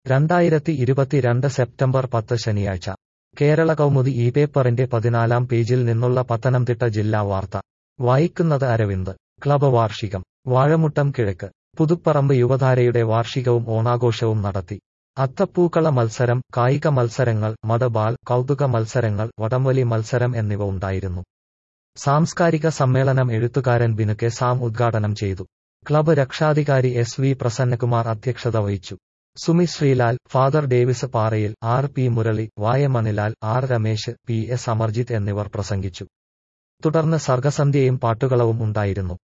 രണ്ടായിരത്തി ഇരുപത്തിരണ്ട് സെപ്റ്റംബർ പത്ത് ശനിയാഴ്ച കേരള കൗമുദി ഈ പേപ്പറിന്റെ പതിനാലാം പേജിൽ നിന്നുള്ള പത്തനംതിട്ട ജില്ലാ വാർത്ത വായിക്കുന്നത് അരവിന്ദ് ക്ലബ് വാർഷികം വാഴമുട്ടം കിഴക്ക് പുതുപ്പറമ്പ് യുവധാരയുടെ വാർഷികവും ഓണാഘോഷവും നടത്തി അത്തപ്പൂക്കള മത്സരം കായിക മത്സരങ്ങൾ മതബാൽ കൗതുക മത്സരങ്ങൾ വടംവലി മത്സരം എന്നിവ ഉണ്ടായിരുന്നു സാംസ്കാരിക സമ്മേളനം എഴുത്തുകാരൻ ബിനു കെ സാം ഉദ്ഘാടനം ചെയ്തു ക്ലബ്ബ് രക്ഷാധികാരി എസ് വി പ്രസന്നകുമാർ അധ്യക്ഷത വഹിച്ചു Sumi Sreelal father Davis Parayil R P Murali വായ Manilal R Ramesh P S Amarjith എന്നിവർ പ്രസംഗിച്ചു തുടർന്ന് സർഗസന്ധ്യയും പാട്ടുകളവും ഉണ്ടായിരുന്നു